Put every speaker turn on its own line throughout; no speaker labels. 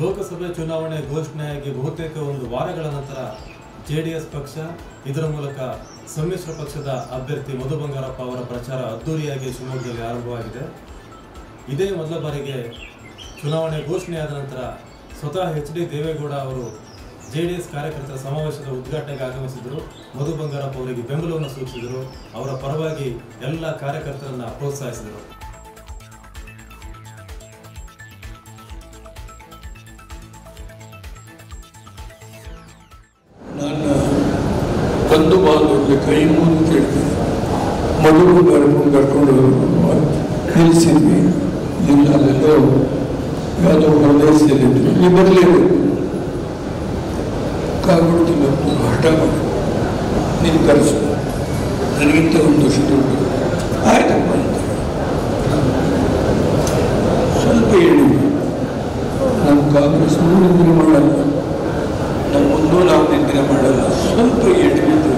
ಲೋಕಸಭೆ ಚುನಾವಣೆ ಘೋಷಣೆಯಾಗಿ ಬಹುತೇಕ ಒಂದು ವಾರಗಳ ನಂತರ ಜೆಡಿಎಸ್ ಪಕ್ಷ ಇದರ ಮೂಲಕ ಸಮ್ಮಿಶ್ರ ಪಕ್ಷದ ಅಭ್ಯರ್ಥಿ ಮಧು ಬಂಗಾರಪ್ಪ ಅವರ ಪ್ರಚಾರ ಅದ್ದೂರಿಯಾಗಿ ಶಿವಮೊಗ್ಗದಲ್ಲಿ ಆರಂಭವಾಗಿದೆ ಇದೇ ಮೊದಲ ಬಾರಿಗೆ ಚುನಾವಣೆ ಘೋಷಣೆಯಾದ ನಂತರ ಸ್ವತಃ ಎಚ್ ಡಿ ದೇವೇಗೌಡ ಅವರು ಜೆಡಿಎಸ್ ಕಾರ್ಯಕರ್ತರ ಸಮಾವೇಶದ ಉದ್ಘಾಟನೆಗೆ ಆಗಮಿಸಿದರು ಮಧು ಬಂಗಾರಪ್ಪ ಅವರಿಗೆ ಬೆಂಬಲವನ್ನು ಸೂಚಿಸಿದರು ಅವರ ಪರವಾಗಿ ಎಲ್ಲ ಕಾರ್ಯಕರ್ತರನ್ನ ಪ್ರೋತ್ಸಾಹಿಸಿದರು
ನನ್ನ ಬಂಧು ಬಾಂಧವರಿಗೆ ಕೈ ಮುಗಿದು ಕೇಳ್ತೀನಿ ಮದುವೆ ಕರ್ಕೊಂಡು ಕರ್ಕೊಂಡು ನಿಲ್ಲಿಸಿದ್ವಿ ಇಲ್ಲ ಅಲ್ಲೆಲ್ಲೋ ಯಾವುದೋ ಹೊರದೇಶದಲ್ಲಿದ್ದರು ಇಲ್ಲಿ ಬರಲೇಬೇಕು ಕಾಗುಡು ತಿನ್ನೋದು ಹಠ ಮಾಡಿ ನೀನು ಕರೆಸು ನನಗಿಂತ ಒಂದು ವರ್ಷ ದುಡ್ಡು ಆಯ್ತಪ್ಪ ಅಂತ ಸ್ವಲ್ಪ ಹೇಳಿ ನಮ್ಮ ಕಾಂಗ್ರೆಸ್ ನಿದ್ರೆ ಮಾಡಲ್ಲ ನಮ್ಮ ಮುಂದೂ ನಾವು ನಿದ್ರೆ ಮಾಡಲ್ಲ ಸ್ವಲ್ಪ ಏಟು ಬಿದ್ದು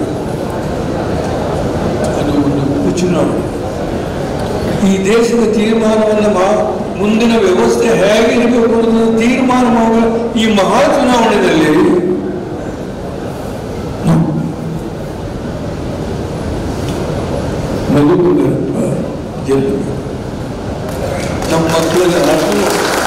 ಅದು ಒಂದು ಉಪಚುನಾವಣೆ ಈ ದೇಶದ ತೀರ್ಮಾನವನ್ನು ಮಾ ಮುಂದಿನ ವ್ಯವಸ್ಥೆ ಹೇಗಿರಬೇಕು ಅನ್ನೋದನ್ನು ತೀರ್ಮಾನ ಮಾಡುವ ಈ ಮಹಾ ಚುನಾವಣೆಯಲ್ಲಿ ಮಧುಬಂಗಾರಪ್ಪ ಗೆಲ್ಲಬೇಕು ನಮ್ಮ ಮಕ್ಕಳ ಹಕ್ಕು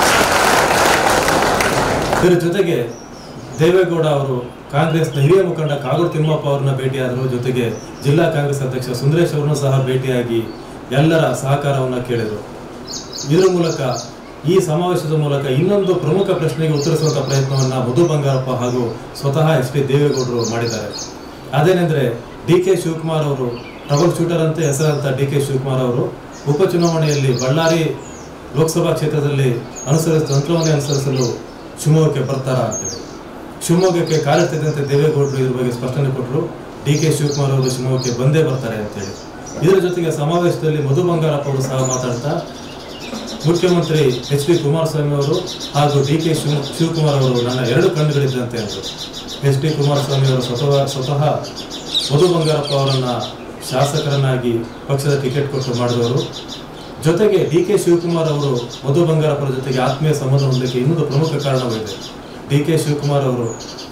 ಇದರ ಜೊತೆಗೆ ದೇವೇಗೌಡ ಅವರು ಕಾಂಗ್ರೆಸ್ನ ಹಿರಿಯ ಮುಖಂಡ ಕಾಗೋಡು ತಿಮ್ಮಪ್ಪ ಅವರನ್ನ ಭೇಟಿಯಾದರು ಜೊತೆಗೆ ಜಿಲ್ಲಾ ಕಾಂಗ್ರೆಸ್ ಅಧ್ಯಕ್ಷ ಸುಂದರೇಶ್ ಅವರನ್ನು ಸಹ ಭೇಟಿಯಾಗಿ ಎಲ್ಲರ ಸಹಕಾರವನ್ನು ಕೇಳಿದರು ಇದರ ಮೂಲಕ ಈ ಸಮಾವೇಶದ ಮೂಲಕ ಇನ್ನೊಂದು ಪ್ರಮುಖ ಪ್ರಶ್ನೆಗೆ ಉತ್ತರಿಸುವಂತ ಪ್ರಯತ್ನವನ್ನ ಮಧು ಬಂಗಾರಪ್ಪ ಹಾಗೂ ಸ್ವತಃ ಎಚ್ ಡಿ ದೇವೇಗೌಡರು ಮಾಡಿದ್ದಾರೆ ಅದೇನೆಂದ್ರೆ ಡಿ ಕೆ ಶಿವಕುಮಾರ್ ಅವರು ಟ್ರಬಲ್ ಶೂಟರ್ ಅಂತ ಹೆಸರಾಂತ ಡಿ ಕೆ ಶಿವಕುಮಾರ್ ಅವರು ಉಪಚುನಾವಣೆಯಲ್ಲಿ ಬಳ್ಳಾರಿ ಲೋಕಸಭಾ ಕ್ಷೇತ್ರದಲ್ಲಿ ಅನುಸರಿಸ ತಂತ್ರವನ್ನೇ ಅನುಸರಿಸಲು ಶಿವಮೊಗ್ಗಕ್ಕೆ ಬರ್ತಾರಾ ಅಂತೇಳಿ ಶಿವಮೊಗ್ಗಕ್ಕೆ ಕಾಲೆತ್ತಿದ್ದಂತೆ ದೇವೇಗೌಡರು ಇದ್ರ ಬಗ್ಗೆ ಸ್ಪಷ್ಟನೆ ಕೊಟ್ಟರು ಡಿ ಕೆ ಶಿವಕುಮಾರ್ ಅವರು ಶಿವಮೊಗ್ಗಕ್ಕೆ ಬಂದೇ ಬರ್ತಾರೆ ಅಂತೇಳಿ ಇದರ ಜೊತೆಗೆ ಸಮಾವೇಶದಲ್ಲಿ ಮಧು ಬಂಗಾರಪ್ಪ ಅವರು ಸಹ ಮಾತಾಡ್ತಾ ಮುಖ್ಯಮಂತ್ರಿ ಎಚ್ ಡಿ ಕುಮಾರಸ್ವಾಮಿ ಅವರು ಹಾಗೂ ಡಿ ಕೆ ಶಿವ ಶಿವಕುಮಾರ್ ಅವರು ನನ್ನ ಎರಡು ಕಣ್ಣುಗಳಿದ್ದಂತೆ ಅಂದರು ಎಚ್ ಡಿ ಕುಮಾರಸ್ವಾಮಿ ಅವರು ಸ್ವತಃ ಸ್ವತಃ ಮಧು ಬಂಗಾರಪ್ಪ ಅವರನ್ನ ಶಾಸಕರನ್ನಾಗಿ ಪಕ್ಷದ ಟಿಕೆಟ್ ಕೊಟ್ಟು ಮಾಡಿದವರು ಜೊತೆಗೆ ಡಿ ಕೆ ಶಿವಕುಮಾರ್ ಅವರು ಮಧು ಬಂಗಾರಪ್ಪರ ಜೊತೆಗೆ ಆತ್ಮೀಯ ಸಂಬಂಧ ಹೊಂದಲಿಕ್ಕೆ ಇನ್ನೊಂದು ಪ್ರಮುಖ ಕಾರಣವಿದೆ ಡಿ ಕೆ ಶಿವಕುಮಾರ್ ಅವರು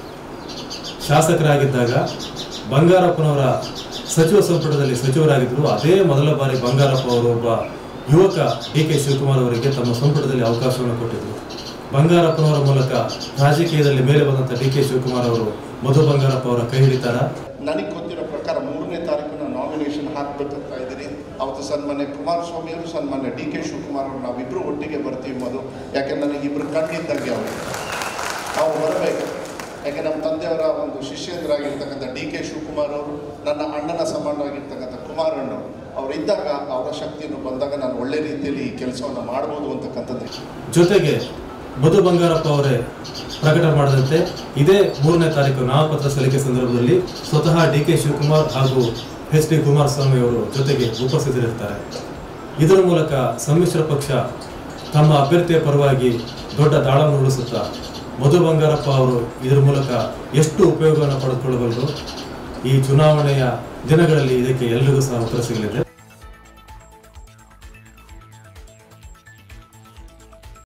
ಶಾಸಕರಾಗಿದ್ದಾಗ ಬಂಗಾರಪ್ಪನವರ ಸಚಿವ ಸಂಪುಟದಲ್ಲಿ ಸಚಿವರಾಗಿದ್ದರು ಅದೇ ಮೊದಲ ಬಾರಿ ಬಂಗಾರಪ್ಪ ಅವರು ಒಬ್ಬ ಯುವಕ ಡಿ ಕೆ ಶಿವಕುಮಾರ್ ಅವರಿಗೆ ತಮ್ಮ ಸಂಪುಟದಲ್ಲಿ ಅವಕಾಶವನ್ನು ಕೊಟ್ಟಿದ್ದರು ಬಂಗಾರಪ್ಪನವರ ಮೂಲಕ ರಾಜಕೀಯದಲ್ಲಿ ಮೇಲೆ ಬಂದಂಥ ಡಿ ಕೆ ಶಿವಕುಮಾರ್ ಅವರು ಮಧು ಬಂಗಾರಪ್ಪ ಅವರ ಕೈ ಹಿಡಿತಾರ
ನನಗೆ ಗೊತ್ತಿರೋ ಪ್ರಕಾರ ಮೂರನೇ ತಾರೀಕು ನಾನು ನಾಮಿನೇಷನ್ ಹಾಕ್ಬೇಕಂತ ಇದ್ದೀನಿ ಅವತ್ತು ಸನ್ಮಾನ್ಯ ಕುಮಾರಸ್ವಾಮಿ ಅವರು ಸನ್ಮಾನ್ಯ ಡಿ ಕೆ ಶಿವಕುಮಾರ್ ಅವರು ನಾವಿಬ್ಬರು ಒಟ್ಟಿಗೆ ಬರ್ತೀವಿ ಮದು ಯಾಕೆ ನನಗೆ ಇಬ್ಬರು ಕಣ್ಣಿದ್ದಂಗೆ ಅವರು ನಾವು ಬರಬೇಕು ಯಾಕೆ ನಮ್ಮ ತಂದೆಯವರ ಒಂದು ಶಿಷ್ಯಂದ್ರಾಗಿರ್ತಕ್ಕಂಥ ಡಿ ಕೆ ಶಿವಕುಮಾರ್ ಅವರು ನನ್ನ ಅಣ್ಣನ ಸಮಾನವಾಗಿರ್ತಕ್ಕಂಥ ಕುಮಾರಣ್ಣು ಅವರು ಇದ್ದಾಗ ಅವರ ಶಕ್ತಿಯನ್ನು ಬಂದಾಗ ನಾನು ಒಳ್ಳೆ ರೀತಿಯಲ್ಲಿ ಈ ಕೆಲಸವನ್ನು ಮಾಡ್ಬೋದು ಅಂತಕ್ಕಂಥದ್ದು
ಜೊತೆಗೆ ಮಧು ಬಂಗಾರಪ್ಪ ಅವರೇ ಪ್ರಕಟ ಮಾಡದಂತೆ ಇದೇ ಮೂರನೇ ತಾರೀಕು ನಾಮಪತ್ರ ಸಲ್ಲಿಕೆ ಸಂದರ್ಭದಲ್ಲಿ ಸ್ವತಃ ಡಿ ಕೆ ಶಿವಕುಮಾರ್ ಹಾಗೂ ಎಚ್ ಡಿ ಕುಮಾರಸ್ವಾಮಿ ಅವರು ಜೊತೆಗೆ ಉಪಸ್ಥಿತರಿರ್ತಾರೆ ಇದರ ಮೂಲಕ ಸಮ್ಮಿಶ್ರ ಪಕ್ಷ ತಮ್ಮ ಅಭ್ಯರ್ಥಿಯ ಪರವಾಗಿ ದೊಡ್ಡ ದಾಳವನ್ನು ಉಳಿಸುತ್ತಾ ಮಧು ಬಂಗಾರಪ್ಪ ಅವರು ಇದರ ಮೂಲಕ ಎಷ್ಟು ಉಪಯೋಗವನ್ನು ಪಡೆದುಕೊಳ್ಳಬಲ್ಲರು ಈ ಚುನಾವಣೆಯ ದಿನಗಳಲ್ಲಿ ಇದಕ್ಕೆ ಎಲ್ರಿಗೂ ಸಹ ಉತ್ತರ ಸಿಗಲಿದೆ